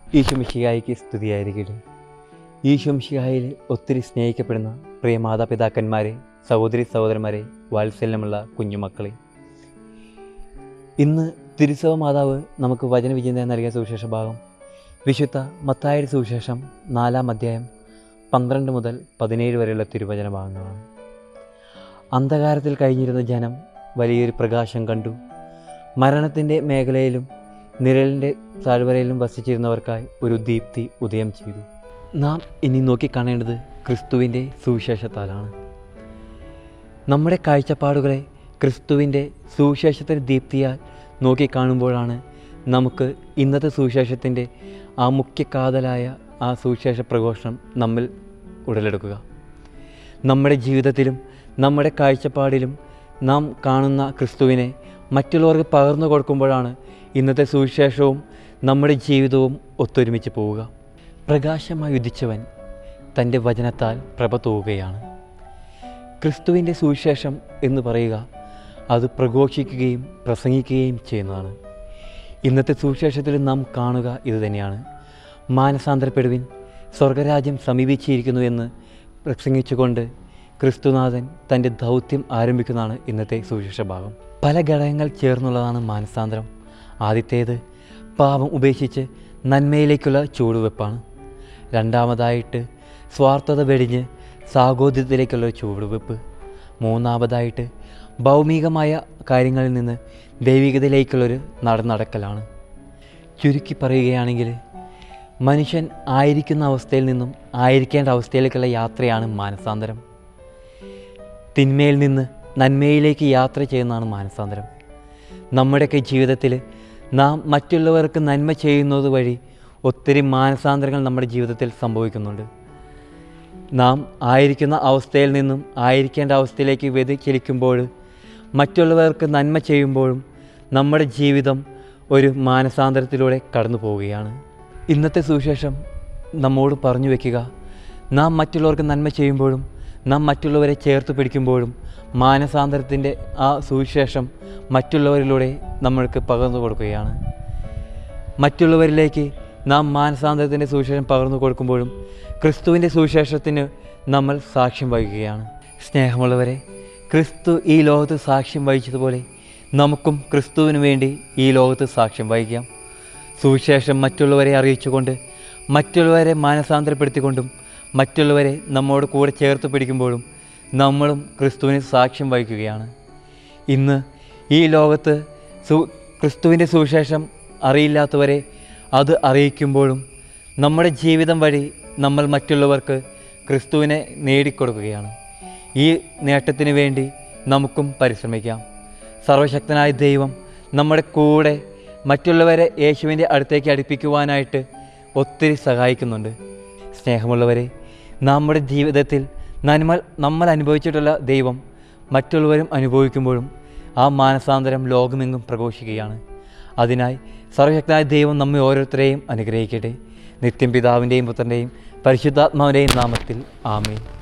ഈശുമിഷിഹായിക്ക് സ്തുതിയായിരിക്കട്ടെ ഈശുമിഷിഹായിൽ ഒത്തിരി സ്നേഹിക്കപ്പെടുന്ന പ്രിയ മാതാപിതാക്കന്മാരെ സഹോദരി സഹോദരന്മാരെ വാത്സല്യമുള്ള കുഞ്ഞുമക്കളെ ഇന്ന് തിരുസവ മാതാവ് നമുക്ക് വചനവിചിന്തനം നൽകിയ സുവിശേഷ ഭാഗം വിശുദ്ധ മത്തായുടെ സുവിശേഷം നാലാം അധ്യായം പന്ത്രണ്ട് മുതൽ പതിനേഴ് വരെയുള്ള തിരുവചന ഭാഗങ്ങളാണ് അന്ധകാരത്തിൽ കഴിഞ്ഞിരുന്ന ജനം വലിയൊരു പ്രകാശം കണ്ടു മരണത്തിൻ്റെ മേഖലയിലും നിഴലിൻ്റെ താഴ്വരയിലും വസിച്ചിരുന്നവർക്കായി ഒരു ദീപ്തി ഉദയം ചെയ്തു നാം ഇനി നോക്കിക്കാണേണ്ടത് ക്രിസ്തുവിൻ്റെ സുവിശേഷത്താലാണ് നമ്മുടെ കാഴ്ചപ്പാടുകളെ ക്രിസ്തുവിൻ്റെ സുവിശേഷത്തിൻ്റെ ദീപ്തിയാൽ നോക്കിക്കാണുമ്പോഴാണ് നമുക്ക് ഇന്നത്തെ സുവിശേഷത്തിൻ്റെ ആ മുഖ്യ കാതലായ ആ സുവിശേഷ പ്രഘോഷണം നമ്മിൽ ഉടലെടുക്കുക നമ്മുടെ ജീവിതത്തിലും നമ്മുടെ കാഴ്ചപ്പാടിലും നാം കാണുന്ന ക്രിസ്തുവിനെ മറ്റുള്ളവർക്ക് പകർന്നു കൊടുക്കുമ്പോഴാണ് ഇന്നത്തെ സുവിശേഷവും നമ്മുടെ ജീവിതവും ഒത്തൊരുമിച്ച് പോവുക പ്രകാശമായി ഉദിച്ചവൻ തൻ്റെ വചനത്താൽ പ്രഭ തൂവുകയാണ് ക്രിസ്തുവിൻ്റെ സുവിശേഷം എന്ന് പറയുക അത് പ്രഘോഷിക്കുകയും പ്രസംഗിക്കുകയും ചെയ്യുന്നതാണ് ഇന്നത്തെ സുവിശേഷത്തിൽ നാം കാണുക ഇതുതന്നെയാണ് മാനസാന്തരപ്പെടുവിൻ സ്വർഗരാജ്യം സമീപിച്ചിരിക്കുന്നു എന്ന് പ്രസംഗിച്ചുകൊണ്ട് ക്രിസ്തുനാഥൻ തൻ്റെ ദൗത്യം ആരംഭിക്കുന്നതാണ് ഇന്നത്തെ സുവിശേഷ ഭാഗം പല ഘടകങ്ങൾ ചേർന്നുള്ളതാണ് മാനസാന്തരം ആദ്യത്തേത് പാപം ഉപേക്ഷിച്ച് നന്മയിലേക്കുള്ള ചുവടുവെപ്പാണ് രണ്ടാമതായിട്ട് സ്വാർത്ഥത വെടിഞ്ഞ് സാഹോദര്യത്തിലേക്കുള്ള ചുവടുവെപ്പ് മൂന്നാമതായിട്ട് ഭൗമികമായ കാര്യങ്ങളിൽ നിന്ന് ദൈവികതയിലേക്കുള്ളൊരു നടന്നടക്കലാണ് ചുരുക്കി പറയുകയാണെങ്കിൽ മനുഷ്യൻ ആയിരിക്കുന്ന അവസ്ഥയിൽ നിന്നും ആയിരിക്കേണ്ട അവസ്ഥയിലേക്കുള്ള യാത്രയാണ് മാനസാന്തരം തിന്മയിൽ നിന്ന് നന്മയിലേക്ക് യാത്ര ചെയ്യുന്നതാണ് മാനസാന്തരം നമ്മുടെയൊക്കെ ജീവിതത്തിൽ നാം മറ്റുള്ളവർക്ക് നന്മ ചെയ്യുന്നത് വഴി ഒത്തിരി മാനസാന്തരങ്ങൾ നമ്മുടെ ജീവിതത്തിൽ സംഭവിക്കുന്നുണ്ട് നാം ആയിരിക്കുന്ന അവസ്ഥയിൽ നിന്നും ആയിരിക്കേണ്ട അവസ്ഥയിലേക്ക് വ്യതിചലിക്കുമ്പോൾ മറ്റുള്ളവർക്ക് നന്മ ചെയ്യുമ്പോഴും നമ്മുടെ ജീവിതം ഒരു മാനസാന്തരത്തിലൂടെ കടന്നു പോവുകയാണ് ഇന്നത്തെ സുവിശേഷം നമ്മോട് പറഞ്ഞു വയ്ക്കുക നാം മറ്റുള്ളവർക്ക് നന്മ ചെയ്യുമ്പോഴും നാം മറ്റുള്ളവരെ ചേർത്ത് പിടിക്കുമ്പോഴും മാനസാന്തരത്തിൻ്റെ ആ സുവിശേഷം മറ്റുള്ളവരിലൂടെ നമ്മൾക്ക് പകർന്നു കൊടുക്കുകയാണ് മറ്റുള്ളവരിലേക്ക് നാം മാനസാന്തരത്തിൻ്റെ സുവിശേഷം പകർന്നു കൊടുക്കുമ്പോഴും ക്രിസ്തുവിൻ്റെ സുവിശേഷത്തിന് നമ്മൾ സാക്ഷ്യം വഹിക്കുകയാണ് സ്നേഹമുള്ളവരെ ക്രിസ്തു ഈ ലോകത്ത് സാക്ഷ്യം വഹിച്ചതുപോലെ നമുക്കും ക്രിസ്തുവിന് വേണ്ടി ഈ ലോകത്ത് സാക്ഷ്യം വഹിക്കാം സുവിശേഷം മറ്റുള്ളവരെ അറിയിച്ചുകൊണ്ട് മറ്റുള്ളവരെ മാനസാന്തരപ്പെടുത്തിക്കൊണ്ടും മറ്റുള്ളവരെ നമ്മോട് കൂടെ ചേർത്ത് പിടിക്കുമ്പോഴും നമ്മളും ക്രിസ്തുവിന് സാക്ഷ്യം വഹിക്കുകയാണ് ഇന്ന് ഈ ലോകത്ത് സു ക്രിസ്തുവിൻ്റെ സുവിശേഷം അറിയില്ലാത്തവരെ അത് അറിയിക്കുമ്പോഴും നമ്മുടെ ജീവിതം വഴി നമ്മൾ മറ്റുള്ളവർക്ക് ക്രിസ്തുവിനെ നേടിക്കൊടുക്കുകയാണ് ഈ നേട്ടത്തിന് വേണ്ടി നമുക്കും പരിശ്രമിക്കാം സർവശക്തനായ ദൈവം നമ്മുടെ കൂടെ മറ്റുള്ളവരെ യേശുവിൻ്റെ അടുത്തേക്ക് അടുപ്പിക്കുവാനായിട്ട് ഒത്തിരി സഹായിക്കുന്നുണ്ട് സ്നേഹമുള്ളവരെ നമ്മുടെ ജീവിതത്തിൽ നന്മ നമ്മൾ അനുഭവിച്ചിട്ടുള്ള ദൈവം മറ്റുള്ളവരും അനുഭവിക്കുമ്പോഴും ആ മാനസാന്തരം ലോകമെങ്ങും പ്രഘോഷിക്കുകയാണ് അതിനായി സർവശക്തനായ ദൈവം നമ്മെ ഓരോരുത്തരെയും അനുഗ്രഹിക്കട്ടെ നിത്യം പിതാവിൻ്റെയും പുത്രൻ്റെയും പരിശുദ്ധാത്മാവിൻ്റെയും നാമത്തിൽ ആമേൻ